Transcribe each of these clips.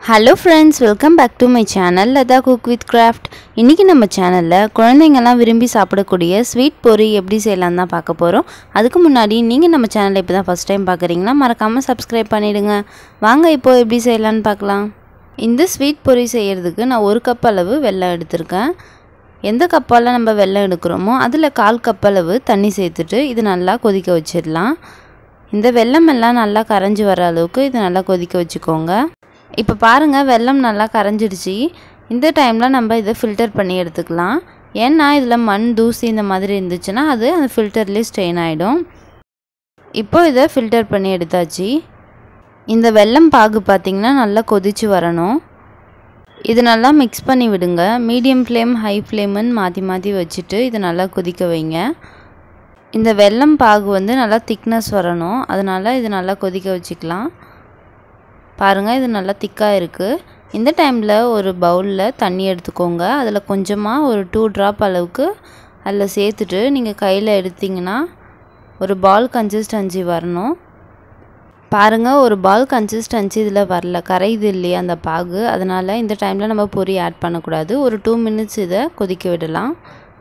hello friends welcome back to my channel Latha cook with craft இன்றைக்கி நம்ம சேனலில் குழந்தைங்கள்லாம் விரும்பி சாப்பிடக்கூடிய ஸ்வீட் பொரி எப்படி செய்யலாம் தான் பார்க்க போகிறோம் அதுக்கு முன்னாடி நீங்கள் நம்ம சேனலை இப்போ தான் ஃபஸ்ட் டைம் பார்க்குறீங்கன்னா மறக்காமல் சப்ஸ்கிரைப் பண்ணிவிடுங்க வாங்க இப்போது எப்படி செய்யலான்னு பார்க்கலாம் இந்த ஸ்வீட் பொரி செய்கிறதுக்கு நான் ஒரு கப் அளவு வெல்லம் எடுத்திருக்கேன் எந்த கப்பால் நம்ம வெல்லம் எடுக்கிறோமோ அதில் கால் கப் அளவு தண்ணி சேர்த்துட்டு இது நல்லா கொதிக்க வச்சிடலாம் இந்த வெல்லம் எல்லாம் நல்லா கரைஞ்சி வர அளவுக்கு இது நல்லா கொதிக்க வச்சுக்கோங்க இப்போ பாருங்கள் வெல்லம் நல்லா கரைஞ்சிடுச்சு இந்த டைமில் நம்ம இதை ஃபில்டர் பண்ணி எடுத்துக்கலாம் ஏன்னா இதில் மண் தூசி இந்த மாதிரி இருந்துச்சுன்னா அது அந்த ஃபில்டர்லேயே ஸ்ட்ரெயின் ஆகிடும் இப்போ இதை ஃபில்டர் பண்ணி எடுத்தாச்சு இந்த வெல்லம் பாகு பார்த்திங்கன்னா நல்லா கொதிச்சு வரணும் இது நல்லா மிக்ஸ் பண்ணி விடுங்க மீடியம் ஃப்ளேம் ஹை ஃப்ளேமுன்னு மாற்றி மாற்றி வச்சுட்டு இதை நல்லா கொதிக்க வைங்க இந்த வெல்லம் பாகு வந்து நல்லா திக்னஸ் வரணும் அதனால் இது நல்லா கொதிக்க வச்சுக்கலாம் பாருங்கள் இது நல்லா திக்காக இருக்குது இந்த டைமில் ஒரு பவுலில் தண்ணி எடுத்துக்கோங்க அதில் கொஞ்சமாக ஒரு டூ ட்ராப் அளவுக்கு அதில் சேர்த்துட்டு நீங்கள் கையில் எடுத்திங்கன்னா ஒரு பால் கன்சிஸ்டன்சி வரணும் பாருங்கள் ஒரு பால் கன்சிஸ்டன்சி இதில் வரல கரையுது இல்லையா அந்த பாகு அதனால் இந்த டைமில் நம்ம பொரி ஆட் பண்ணக்கூடாது ஒரு டூ மினிட்ஸ் இதை கொதிக்க விடலாம்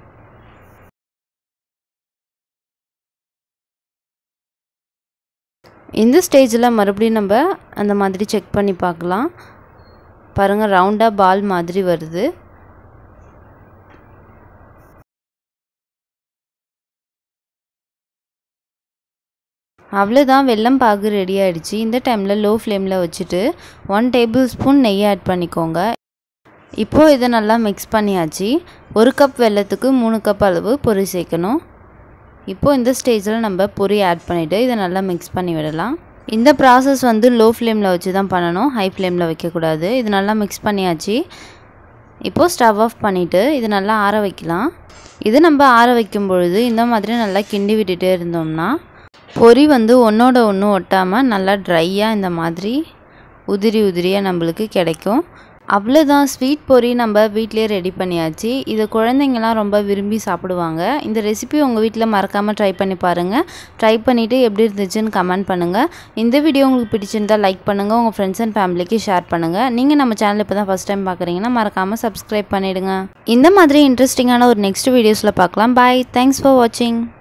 இந்த ஸ்டேஜில் மறுபடியும் நம்ம அந்த மாதிரி செக் பண்ணி பார்க்கலாம் பாருங்கள் ரவுண்டாக பால் மாதிரி வருது அவ்வளோதான் வெல்லம் பாகு ரெடி ஆகிடுச்சு இந்த டைமில் லோ ஃப்ளேமில் வச்சுட்டு ஒன் டேபிள் ஸ்பூன் நெய் ஆட் பண்ணிக்கோங்க இப்போது இதை நல்லா மிக்ஸ் பண்ணியாச்சு ஒரு கப் வெல்லத்துக்கு மூணு கப் அளவு பொரி சேர்க்கணும் இப்போது இந்த ஸ்டேஜில் நம்ம பொரி ஆட் பண்ணிவிட்டு இதை நல்லா மிக்ஸ் பண்ணி விடலாம் இந்த ப்ராசஸ் வந்து லோ ஃப்ளேமில் வச்சு தான் பண்ணணும் ஹை ஃப்ளேமில் வைக்கக்கூடாது இது நல்லா மிக்ஸ் பண்ணியாச்சு இப்போது ஸ்டவ் ஆஃப் பண்ணிவிட்டு இது நல்லா ஆற வைக்கலாம் இது நம்ம ஆற வைக்கும் பொழுது இந்த மாதிரி நல்லா கிண்டி விட்டுட்டே இருந்தோம்னா பொரி வந்து ஒன்றோட ஒன்று ஒட்டாமல் நல்லா ட்ரையாக இந்த மாதிரி உதிரி உதிரியாக நம்மளுக்கு கிடைக்கும் அவ்வளோதான் ஸ்வீட் பொரி நம்ம வீட்டிலே ரெடி பண்ணியாச்சு இதை குழந்தைங்கலாம் ரொம்ப விரும்பி சாப்பிடுவாங்க இந்த ரெசிபி உங்கள் வீட்டில் மறக்காமல் ட்ரை பண்ணி பாருங்கள் ட்ரை பண்ணிவிட்டு எப்படி இருந்துச்சுன்னு கமெண்ட் பண்ணுங்கள் இந்த வீடியோ உங்களுக்கு பிடிச்சிருந்தால் லைக் பண்ணுங்கள் உங்கள் ஃப்ரெண்ட்ஸ் அண்ட் ஃபேமிலிக்கு ஷேர் பண்ணுங்கள் நீங்கள் நம்ம சேனல் இப்போ தான் ஃபஸ்ட் டைம் பார்க்குறீங்கன்னா மறக்காமல் சப்ஸ்கிரைப் பண்ணிவிடுங்க இந்த மாதிரி இன்ட்ரெஸ்டிங்கான ஒரு நெக்ஸ்ட் வீடியோஸில் பார்க்கலாம் பாய் தேங்க்ஸ் ஃபார் வாட்சிங்